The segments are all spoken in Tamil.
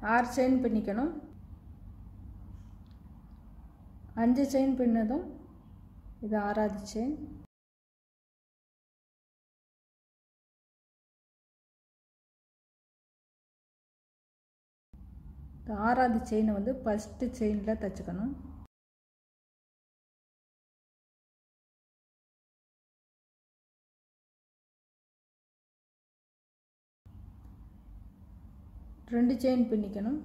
ஆறு செயின் பின்னிக்கணும் அஞ்சு செயின் பின்னதும் இது ஆறாவது செயின் இந்த ஆறாவது செயினை வந்து ஃபஸ்ட்டு செயினில் தைச்சுக்கணும் ரெண்டு செயின் பின்னிக்கணும்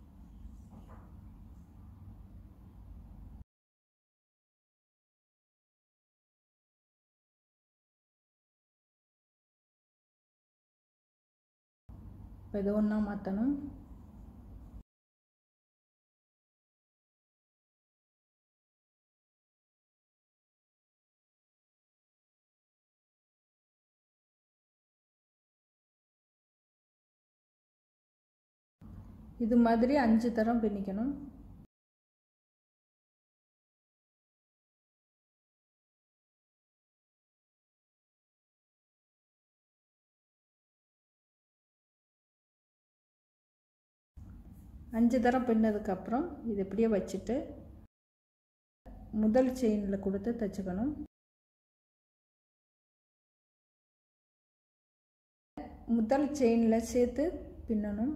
இப்போ இது ஒன்றா மாற்றணும் இது மாதிரி அஞ்சு தரம் பின்னிக்கணும் அஞ்சு தரம் பின்னதுக்கப்புறம் இது இப்படியே வச்சுட்டு முதல் செயினில் கொடுத்து தைச்சுக்கணும் முதல் செயினில் சேர்த்து பின்னணும்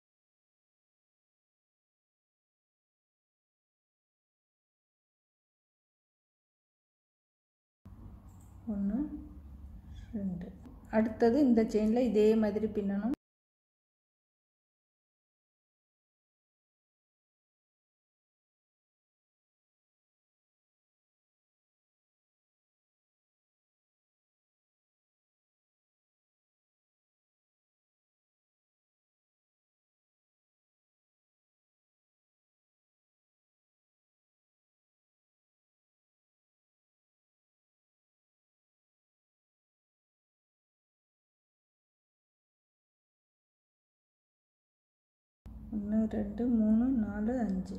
ஒன்று ரெண்டு அடுத்தது இந்த செயினில் இதே மாதிரி பின்னணும் ஒன்று ரெண்டு மூணு நாலு அஞ்சு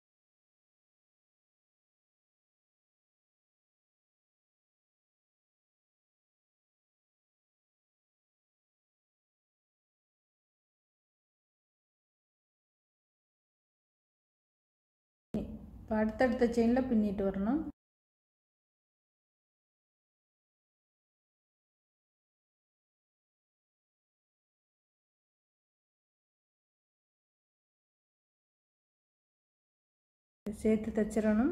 இப்போ அடுத்தடுத்த செயினில் பின்னிட்டு வரணும் சேர்த்து தைச்சிடணும்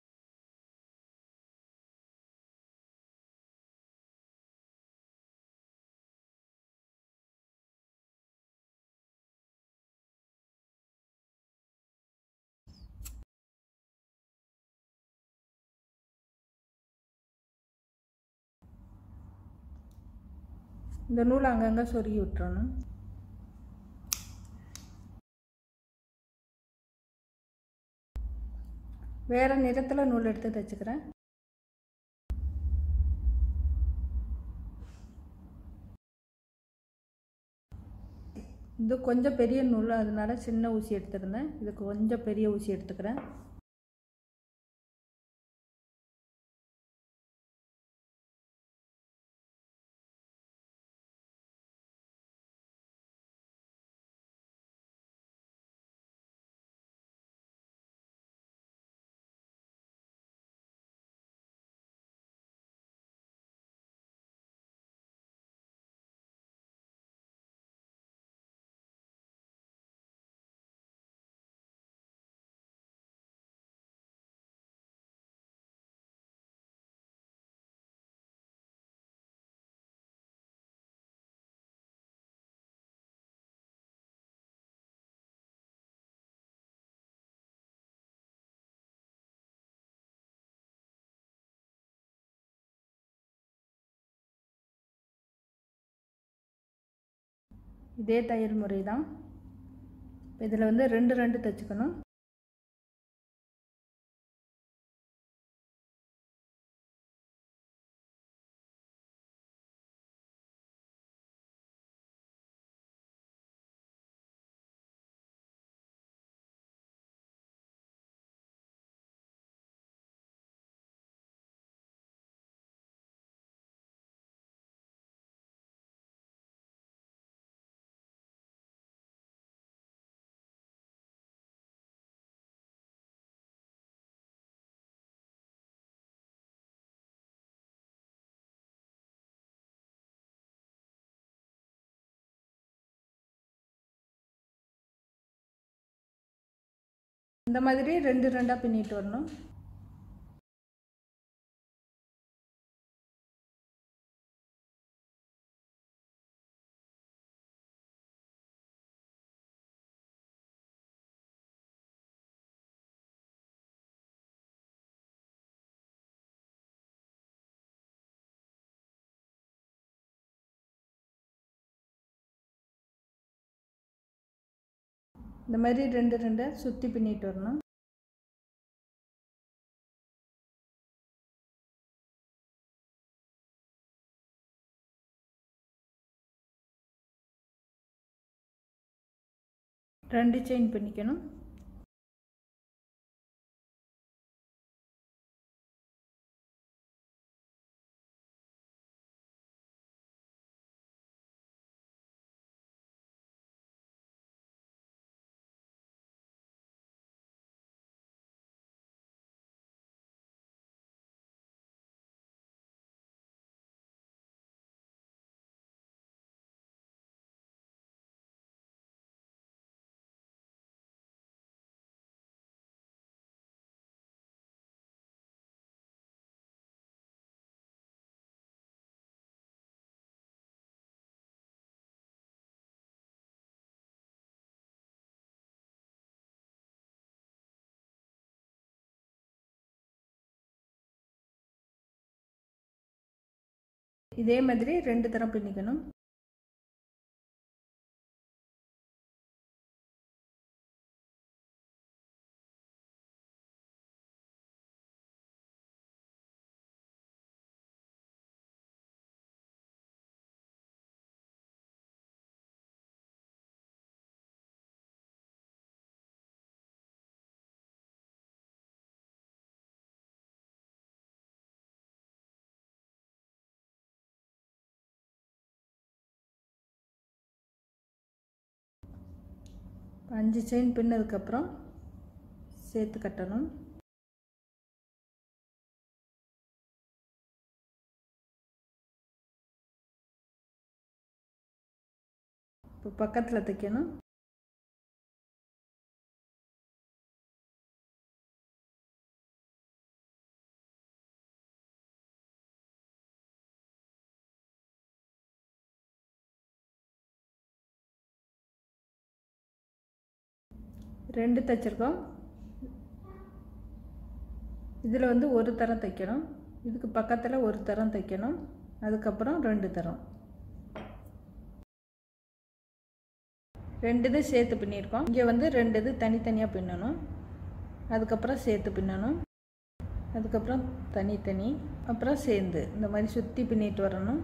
இந்த நூல் அங்கங்கே சொருகி விட்டுறணும் வேறு நிறத்தில் நூல் எடுத்து தைச்சுக்கிறேன் இது கொஞ்சம் பெரிய நூல் அதனால சின்ன ஊசி எடுத்துருந்தேன் இதுக்கு கொஞ்சம் பெரிய ஊசி எடுத்துக்கிறேன் இதே தையல் முறை தான் இதில் வந்து ரெண்டு ரெண்டு தைச்சுக்கணும் இந்த மாதிரி ரெண்டு ரெண்டாக பின்னிட்டு வரணும் இந்த மாதிரி ரெண்டு ரெண்டை சுற்றி பின்னிட்டு வரணும் ரெண்டு செயின் பண்ணிக்கணும் இதே மாதிரி ரெண்டு தரம் பின்னிக்கணும் அஞ்சு செயின் பின்னதுக்கப்புறம் சேர்த்து கட்டணும் இப்போ பக்கத்தில் தைக்கணும் ரெண்டு தைச்சிருக்கோம் இதில் வந்து ஒரு தரம் தைக்கணும் இதுக்கு பக்கத்தில் ஒரு தரம் தைக்கணும் அதுக்கப்புறம் ரெண்டு தரம் ரெண்டு இது சேர்த்து பின்னியிருக்கோம் இங்கே வந்து ரெண்டு இது தனித்தனியாக பின்னணும் அதுக்கப்புறம் சேர்த்து பின்னணும் அதுக்கப்புறம் தனித்தனி அப்புறம் சேர்ந்து இந்த மாதிரி சுற்றி பின்னிட்டு வரணும்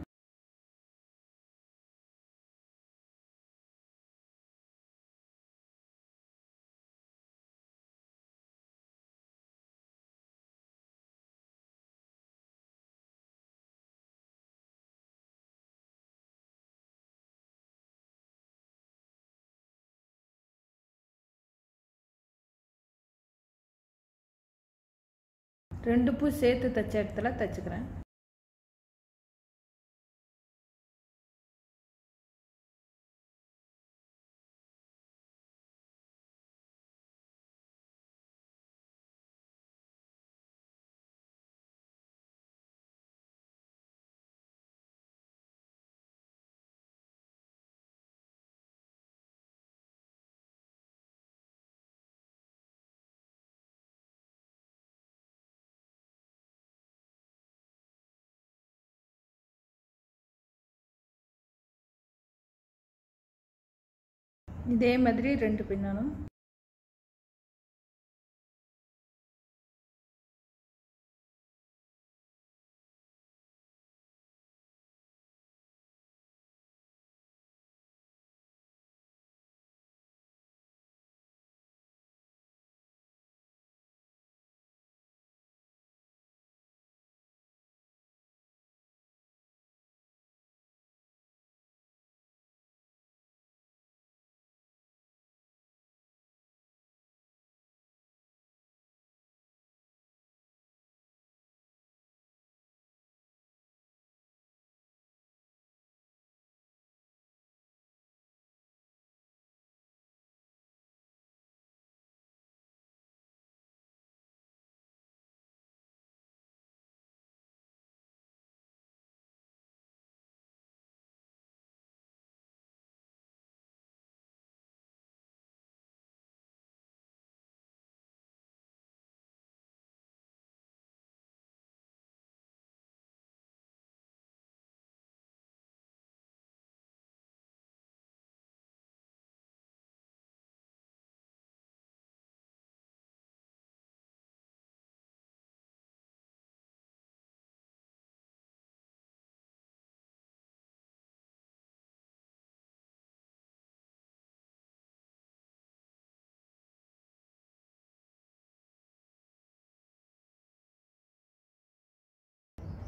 ரெண்டு பூ சேர்த்து தைச்ச இடத்துல தைச்சுக்கிறேன் இதே மாதிரி ரெண்டு பின்னணும்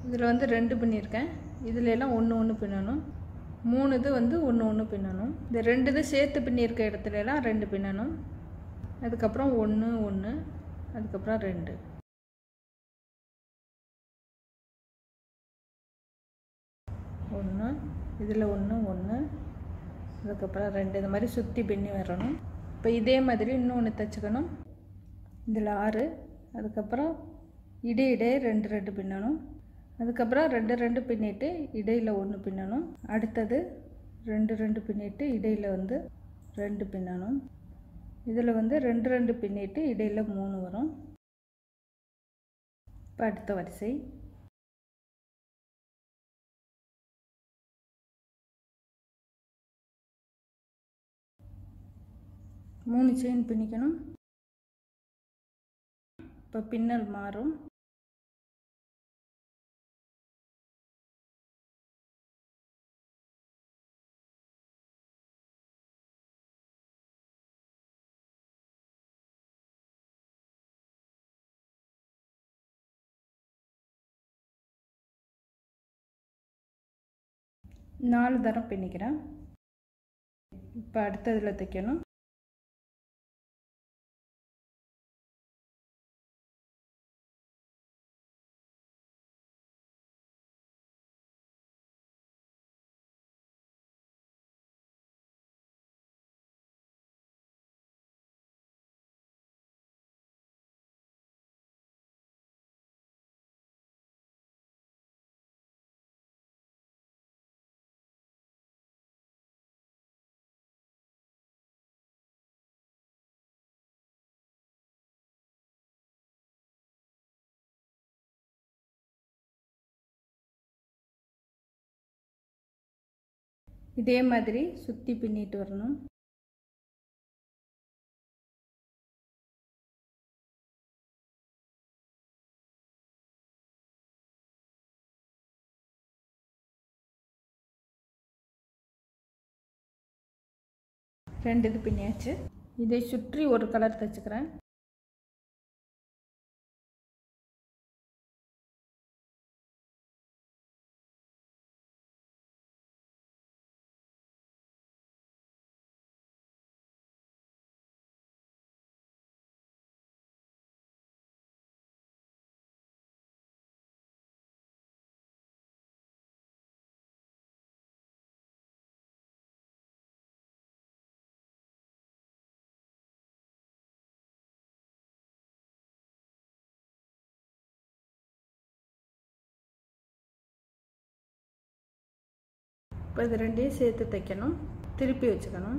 இதில் வந்து ரெண்டு பின்னியிருக்கேன் இதில் எல்லாம் ஒன்று ஒன்று பின்னணும் மூணு இது வந்து ஒன்று ஒன்று பின்னணும் இந்த ரெண்டு இது சேர்த்து பின்னியிருக்க இடத்துல எல்லாம் ரெண்டு பின்னணும் அதுக்கப்புறம் ஒன்று ஒன்று அதுக்கப்புறம் ரெண்டு ஒன்று இதில் ஒன்று ஒன்று அதுக்கப்புறம் ரெண்டு இந்த மாதிரி சுற்றி பின்னி வரணும் இப்போ இதே மாதிரி இன்னொன்று தைச்சிக்கணும் இதில் ஆறு அதுக்கப்புறம் இடை இடையே ரெண்டு ரெண்டு பின்னணும் அதுக்கப்புறம் ரெண்டு ரெண்டு பின்னிட்டு இடையில் ஒன்று பின்னணும் அடுத்தது ரெண்டு ரெண்டு பின்னிட்டு இடையில் வந்து ரெண்டு பின்னணும் இதில் வந்து ரெண்டு ரெண்டு பின்னிட்டு இடையில் மூணு வரும் இப்போ அடுத்த வரிசை மூணு செயின் பின்னிக்கணும் இப்போ பின்னல் மாறும் நாலு தரம் பின்னிக்கிறேன் இப்போ அடுத்ததில் தைக்கணும் இதே மாதிரி சுற்றி பின்னிட்டு வரணும் ரெண்டு இது பின்னியாச்சு இதை சுற்றி ஒரு கலர் தைச்சுக்கிறேன் இப்போ இது ரெண்டையும் சேர்த்து தைக்கணும் திருப்பி வச்சுக்கணும்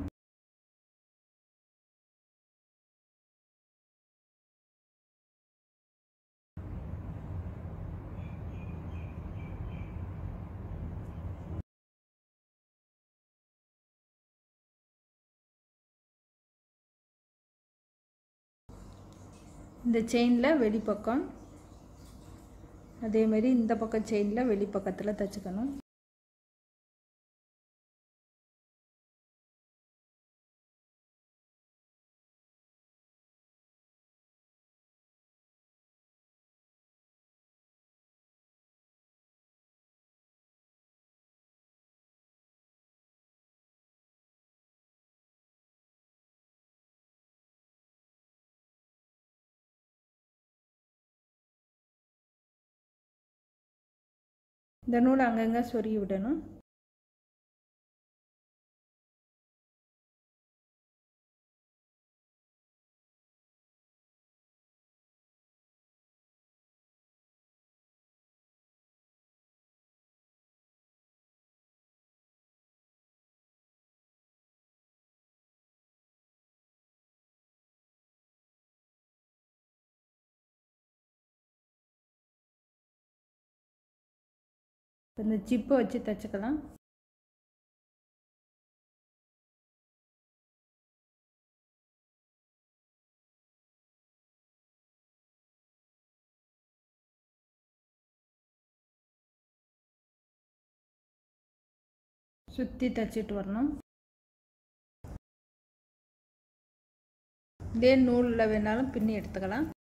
இந்த செயினில் வெளிப்பக்கம் அதேமாரி இந்த பக்கம் செயினில் வெளிப்பக்கத்தில் தைச்சுக்கணும் இந்த நூல் அங்கங்கே சொருகி விடணும் இப்போ இந்த ஜிப்பை வச்சு தைச்சிக்கலாம் சுற்றி தைச்சிட்டு வரணும் இதே நூலில் வேணாலும் பின்னி எடுத்துக்கலாம்